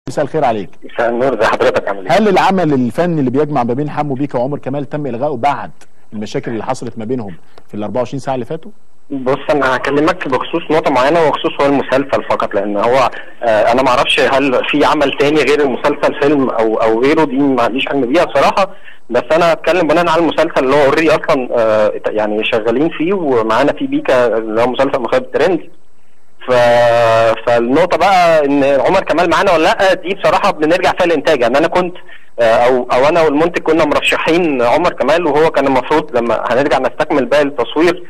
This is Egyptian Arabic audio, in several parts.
مساء الخير عليك مساء النور زي حضرتك عامل ايه؟ هل العمل الفني اللي بيجمع ما بين حمو بيكا وعمر كمال تم الغائه بعد المشاكل اللي حصلت ما بينهم في ال 24 ساعه اللي فاتوا؟ بص انا هكلمك بخصوص نقطه معينه وخصوص هو المسلسل فقط لان هو آه انا ما اعرفش هل في عمل تاني غير المسلسل فيلم او او غيره دي ما عنديش علم بيها بصراحه بس انا هتكلم بناء على المسلسل اللي هو اوريدي اصلا آه يعني شغالين فيه ومعانا فيه بيكا اللي هو مسلسل مخيب ترند ف... فالنقطه بقى ان عمر كمال معانا ولا لا دي بصراحه بنرجع فيها الانتاج يعني انا كنت او او انا والمنتج كنا مرشحين عمر كمال وهو كان المفروض لما هنرجع نستكمل باقي التصوير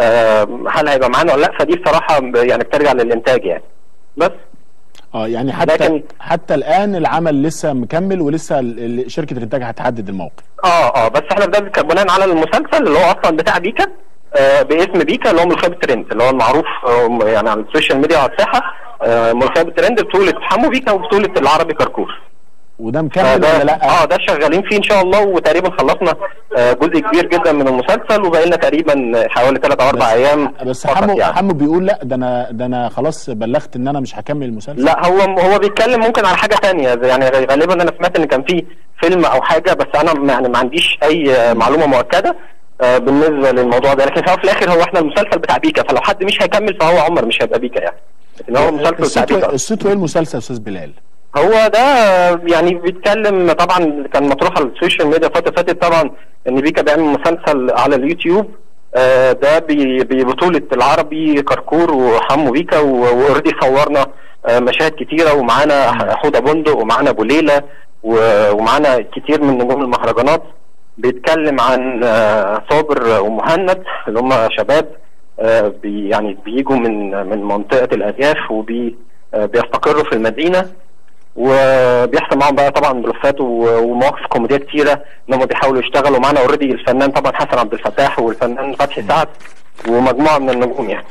هل هيبقى معانا ولا لا فدي بصراحه يعني بترجع للانتاج يعني بس اه يعني حتى لكن حتى الان العمل لسه مكمل ولسه شركه الانتاج هتحدد الموقف اه اه بس احنا في ده بناء على المسلسل اللي هو اصلا بتاع بيكا آه باسم بيكا اللي هو ملخيب الترند اللي هو المعروف آه يعني على السوشيال ميديا وعلى الساحه آه ملخيب الترند بطوله حمو بيكا وبطوله العربي كركور وده مكمل ولا لا؟ اه ده شغالين فيه ان شاء الله وتقريبا خلصنا آه جزء كبير جدا من المسلسل وبقى لنا تقريبا حوالي ثلاث او اربع ايام بس حمو يعني. حمو بيقول لا ده انا ده انا خلاص بلغت ان انا مش هكمل المسلسل لا هو هو بيتكلم ممكن على حاجه ثانيه يعني غالبا انا سمعت ان كان في فيلم او حاجه بس انا يعني ما عنديش اي معلومه مؤكده آه بالنسبه للموضوع ده لكن هو في الاخر هو احنا المسلسل بتاع بيكا فلو حد مش هيكمل فهو عمر مش هيبقى بيكا يعني لكن هو المسلسل بتاع بيكا قصته ايه المسلسل استاذ بلال؟ هو ده يعني بيتكلم طبعا كان مطروح على السوشيال ميديا فتره فاتت طبعا ان بيكا بيعمل مسلسل على اليوتيوب آه ده ببطوله العربي كركور وحمو بيكا واوريدي صورنا آه مشاهد كتيره ومعانا حوده بندق ومعانا ابو ليله ومعانا كتير من نجوم المهرجانات بيتكلم عن آه صابر ومهند اللي هم شباب بي يعني بيجوا من من منطقه الارياف وبي بيستقروا في المدينه وبيحصل معاهم بقى طبعا بلوفات ومواقف كوميديه كتيره ان هم بيحاولوا يشتغلوا معانا اوريدي الفنان طبعا حسن عبد الفتاح والفنان فتحي سعد ومجموعه من النجوم يعني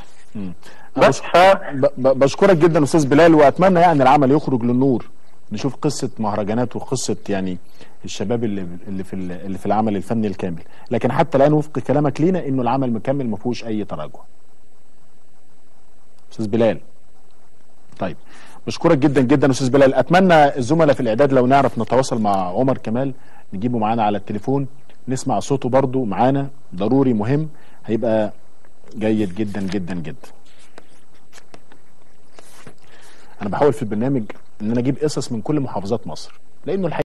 بس ف... بشكرك جدا استاذ بلال واتمنى يعني العمل يخرج للنور نشوف قصه مهرجانات وقصه يعني الشباب اللي اللي في اللي في العمل الفني الكامل لكن حتى الان وفق كلامك لينا انه العمل مكمل ما فيهوش اي تراجع استاذ بلال طيب بشكرك جدا جدا استاذ بلال اتمنى الزملاء في الاعداد لو نعرف نتواصل مع عمر كمال نجيبه معانا على التليفون نسمع صوته برضو معانا ضروري مهم هيبقى جيد جدا جدا جدا انا بحاول في البرنامج ان انا اجيب قصص من كل محافظات مصر لانه الحقيقة